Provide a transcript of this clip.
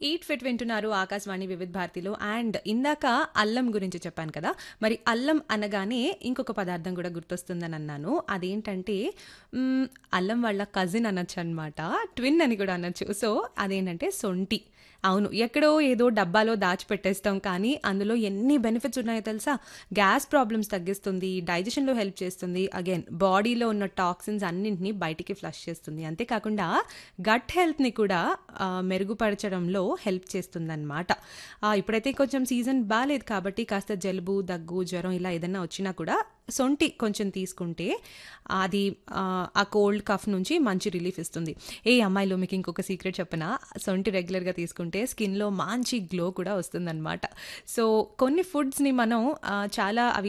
eat fit వింటున్నారు ఆకాశవాణి వివిధ భారతిలో అండ్ ఇందాక అల్లం గురించి చెప్పాను కదా మరి అల్లం అనగానే ఇంకొక పదార్థం కూడా గుర్తొస్తుందని అన్నాను అదేంటంటే మ్, అల్లం వాళ్ళ కజిన్ అనొచ్చు అనమాట ట్విన్ అని కూడా అనొచ్చు సో అదేంటంటే సొంటి అవును ఎక్కడో ఏదో డబ్బాలో దాచిపెట్టేస్తాం కానీ అందులో ఎన్ని బెనిఫిట్స్ ఉన్నాయో తెలుసా గ్యాస్ ప్రాబ్లమ్స్ తగ్గిస్తుంది డైజెషన్లో హెల్ప్ చేస్తుంది అగైన్ బాడీలో ఉన్న టాక్సిన్స్ అన్నింటినీ బయటికి ఫ్లష్ చేస్తుంది అంతేకాకుండా గట్ హెల్త్ని కూడా ఆ, మెరుగుపరచడంలో హెల్ప్ చేస్తుంది అనమాట ఇప్పుడైతే కొంచెం సీజన్ బాగాలేదు కాబట్టి కాస్త జలుబు దగ్గు జ్వరం ఇలా ఏదైనా వచ్చినా కూడా సొంటి కొంచెం తీసుకుంటే అది ఆ, ఆ కోల్డ్ కఫ్ నుంచి మంచి రిలీఫ్ ఇస్తుంది ఏ అమ్మాయిలో మీకు ఇంకొక సీక్రెట్ చెప్పనా సొంటి రెగ్యులర్గా తీసుకుంటే స్కిన్లో మంచి గ్లో కూడా వస్తుందన్నమాట సో కొన్ని ఫుడ్స్ని మనం ఆ, చాలా అవి